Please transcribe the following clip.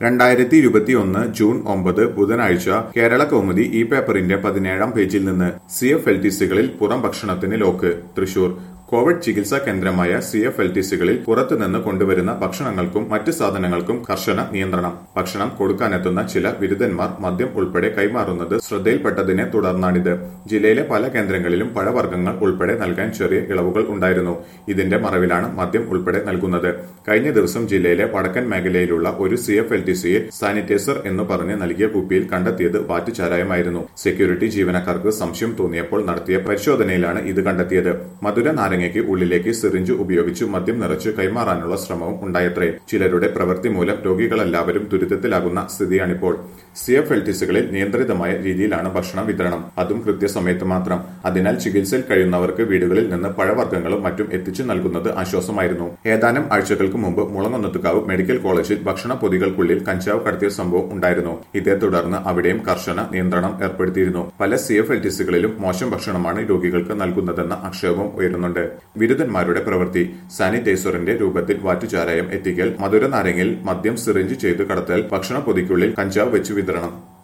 രണ്ടായിരത്തി ഇരുപത്തിയൊന്ന് ജൂൺ ഒമ്പത് ബുധനാഴ്ച കേരള കൗമുദി ഈ പേപ്പറിന്റെ പതിനേഴാം പേജിൽ നിന്ന് സി എഫ് എൽ ടി സികളിൽ പുറം ഭക്ഷണത്തിന് ലോക്ക് തൃശൂർ കോവിഡ് ചികിത്സാ കേന്ദ്രമായ സി എഫ് എൽ ടി സികളിൽ പുറത്തുനിന്ന് കൊണ്ടുവരുന്ന ഭക്ഷണങ്ങൾക്കും മറ്റ് സാധനങ്ങൾക്കും കർശന നിയന്ത്രണം ഭക്ഷണം കൊടുക്കാനെത്തുന്ന ചില ബിരുദന്മാർ മദ്യം ഉൾപ്പെടെ കൈമാറുന്നത് ശ്രദ്ധയിൽപ്പെട്ടതിനെ തുടർന്നാണിത് ജില്ലയിലെ പല കേന്ദ്രങ്ങളിലും പഴവർഗ്ഗങ്ങൾ ഉൾപ്പെടെ നൽകാൻ ചെറിയ ഇളവുകൾ ഉണ്ടായിരുന്നു ഇതിന്റെ മറവിലാണ് മദ്യം ഉൾപ്പെടെ നൽകുന്നത് കഴിഞ്ഞ ദിവസം ജില്ലയിലെ വടക്കൻ മേഖലയിലുള്ള ഒരു സി എഫ് എൽ ടി സിയിൽ സാനിറ്റൈസർ എന്ന് പറഞ്ഞ് നൽകിയ കുപ്പിയിൽ കണ്ടെത്തിയത് വാറ്റുചാരായമായിരുന്നു സെക്യൂരിറ്റി ജീവനക്കാർക്ക് സംശയം തോന്നിയപ്പോൾ നടത്തിയ പരിശോധനയിലാണ് ഇത് കണ്ടെത്തിയത് മധുര നാരങ്ങയ്ക്ക് ഉള്ളിലേക്ക് സിറിഞ്ച് ഉപയോഗിച്ച് മദ്യം നിറച്ച് കൈമാറാനുള്ള ശ്രമവും ഉണ്ടായത്രേ ചിലരുടെ പ്രവൃത്തി മൂലം രോഗികളെല്ലാവരും ദുരിതത്തിലാകുന്ന സ്ഥിതിയാണിപ്പോൾ സി എഫ് എൽ ടി സികളിൽ നിയന്ത്രിതമായ രീതിയിലാണ് ഭക്ഷണ വിതരണം അതും കൃത്യസമയത്ത് മാത്രം അതിനാൽ ചികിത്സയിൽ കഴിയുന്നവർക്ക് വീടുകളിൽ നിന്ന് പഴവർഗ്ഗങ്ങളും മറ്റും എത്തിച്ചു നൽകുന്നത് ആശ്വാസമായിരുന്നു ഏതാനും ആഴ്ചകൾക്ക് മുമ്പ് മുളങ്ങൊന്നത്തുകാവ് മെഡിക്കൽ കോളേജിൽ ഭക്ഷണ പൊതികൾക്കുള്ളിൽ കഞ്ചാവ് കടത്തിയ സംഭവം ഉണ്ടായിരുന്നു ഇതേ തുടർന്ന് അവിടെയും കർശന നിയന്ത്രണം ഏർപ്പെടുത്തിയിരുന്നു പല സി എഫ് എൽ ടി സികളിലും മോശം ഭക്ഷണമാണ് രോഗികൾക്ക് നൽകുന്നതെന്ന ആക്ഷേപം ഉയരുന്നുണ്ട് ബിരുദന്മാരുടെ പ്രവൃത്തി സാനിറ്റൈസറിന്റെ രൂപത്തിൽ വാറ്റുചാരായം എത്തിക്കൽ മധുര നാരങ്ങയിൽ മദ്യം സിറിഞ്ച് ചെയ്ത് കടത്തൽ ഭക്ഷണ പൊതിക്കുള്ളിൽ കഞ്ചാവ് വെച്ച് വിതരണം